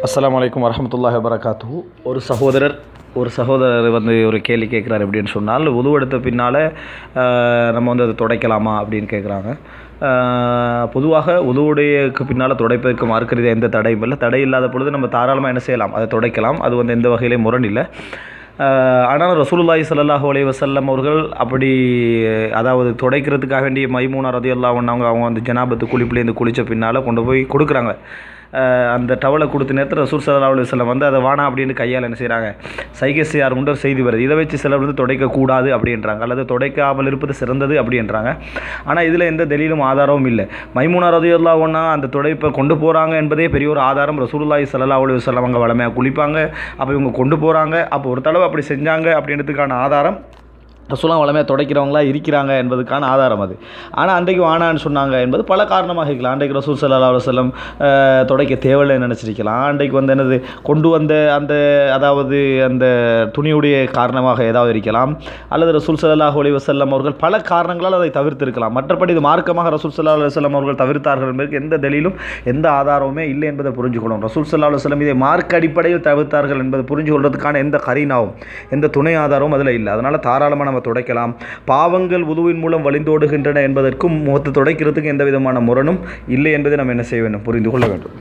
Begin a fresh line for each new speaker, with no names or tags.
அஸ்ஸலாமு அலைக்கும் வரஹ்மத்துல்லாஹி வபரகாத்துஹு ஒரு சகோதரர் ஒரு சகோதரர் வந்து ஒரு கேள்வி கேட்குறாரு அப்படின்னு சொன்னால் உது எடுத்த பின்னால் நம்ம வந்து அதை துடைக்கலாமா அப்படின்னு கேட்குறாங்க பொதுவாக உதுவுடையக்கு பின்னால் துடைப்பதற்கு மார்க்கிறது எந்த தடையும் இல்லை தடை இல்லாத பொழுது நம்ம தாராளமாக என்ன செய்யலாம் அதை துடைக்கலாம் அது வந்து எந்த வகையிலையும் முரண் இல்லை ஆனால் ரசூலுல்லாஹி ஸல்லல்லாஹு அலைஹி வஸல்லம் அவர்கள் அப்படி அதாவது துடைக்கிறதுக்காக வேண்டிய மைமூனா ரதியல்லாஹு அன்ஹா அவங்க அவங்க வந்து ஜனாபத்து குளிப்புலேருந்து குளித்த பின்னால் கொண்டு போய் கொடுக்குறாங்க அஹ் அந்த டவலை கொடுத்த நேரத்தில் ரசூல் சல்லா அலி வல்லம் வந்து அதை வானா அப்படின்னு கையால் என்ன செய்கிறாங்க சைகசியார் கொண்டு ஒரு செய்தி வருது இதை வச்சு சிலர் வந்து துடைக்கக்கூடாது அப்படின்றாங்க அல்லது துடைக்காமல் இருப்பது சிறந்தது அப்படின்றாங்க ஆனால் இதில் எந்த தெளிலும் ஆதாரமும் இல்லை மைமூனா ரதியுல்லா ஒன்றா அந்த துடைப்பை கொண்டு போகிறாங்க என்பதே பெரிய ஒரு ஆதாரம் ரசூலுல்லாஹி ஸல்லல்லாஹு அலைஹி வஸல்லம் அவங்க வளமையாக குளிப்பாங்க அப்போ இவங்க கொண்டு போகிறாங்க அப்போ ஒரு தடவை அப்படி செஞ்சாங்க அப்படின்றதுக்கான ஆதாரம் ரசூலாம் வளமையாக துடைக்கிறவங்களா இருக்கிறாங்க என்பதுக்கான ஆதாரம் அது ஆனால் அன்றைக்கு வானான்னு சொன்னாங்க என்பது பல காரணமாக இருக்கலாம் அன்றைக்கு ரசூல் சல்லா அலுவலம் துடைக்க தேவையில்லைன்னு நினச்சிருக்கலாம் அன்றைக்கு வந்து என்னது கொண்டு வந்த அந்த அதாவது அந்த துணியுடைய காரணமாக ஏதாவது இருக்கலாம் அல்லது ரசூல் சல்லாஹூ அலி வசல்லம் அவர்கள் பல காரணங்களால் அதை தவிர்த்திருக்கலாம் மற்றபடி இது மார்க்கமாக ரசூல் சல்லா அலுவலம் அவர்கள் தவிர்த்தார்கள் என்பதற்கு எந்த தெளிலும் எந்த ஆதாரமுமே இல்லை என்பதை புரிஞ்சுக்கணும் ரசூல் சல்லா அலுவலம் இதை மார்க் அடிப்படையில் தவிர்த்தார்கள் என்பதை புரிஞ்சு கொள்வதற்கான எந்த கரீனாவும் எந்த துணை ஆதாரமும் அதில் இல்லை அதனால் தாராளமாக நம்ம துடைக்கலாம் பாவங்கள் உதுவின் மூலம் வழிந்தோடுகின்றன என்பதற்கும் முகத்தை துடைக்கிறதுக்கு எந்த விதமான முரணும் இல்லை என்பதை நம்ம என்ன செய்ய வேண்டும் புரிந்து கொள்ள வேண்டும்